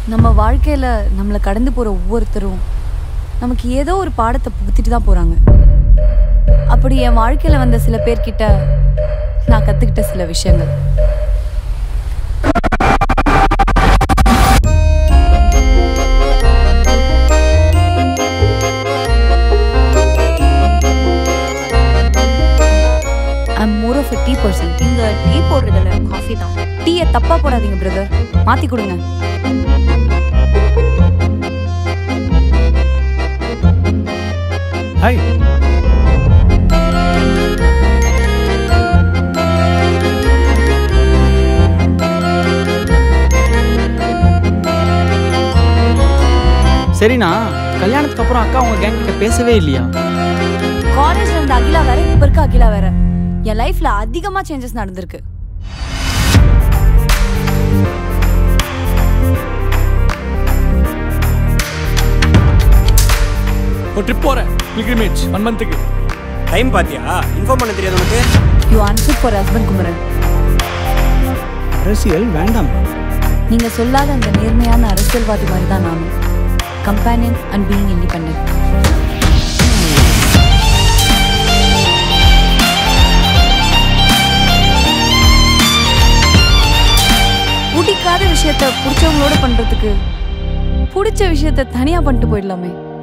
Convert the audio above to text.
நம்ம வாழ்க்கையில நம்மளை கடந்து போற ஒவ்வொருத்தரும் நமக்கு ஏதோ ஒரு பாடத்தை புகுத்திட்டு தான் போறாங்க அப்படி என் வாழ்க்கையில வந்த சில பேர்கிட்ட நான் கத்துக்கிட்ட சில விஷயங்கள் I'm more of tea person இங்க டீ போடுறதுல காஃபி தான் டீயை தப்பா போடாதீங்க பிரதர் மாத்தி கொடுங்க ஹாய் சரிண்ணா கல்யாணத்துக்கு அப்புறம் அக்கா உங்க கேங் கிட்ட பேசவே இல்லையா காலேஜ்ல இருந்த அகிலா வேற இப்ப இருக்க அகிலா வேற என் லைஃப்ல அதிகமா சேஞ்சஸ் நடந்திருக்கு ஒரு ட்ரிப் போறேன் பில்கிரிமேஜ் ஒன் மந்த்துக்கு டைம் பாத்தியா இன்ஃபார்ம் பண்ண தெரியாது உனக்கு you unfit for husband Kumaran அரசியல் வேண்டாம் நீங்க சொல்லாத அந்த நேர்மையான அரசியல்வாதி மாதிரி தான் நானும் கம்பேனியன் அண்ட் பீயிங் இண்டிபெண்ட் பிடிக்காத விஷயத்த பிடிச்சவங்களோட பண்றதுக்கு பிடிச்ச விஷயத்த தனியா பண்ணிட்டு போயிடலாமே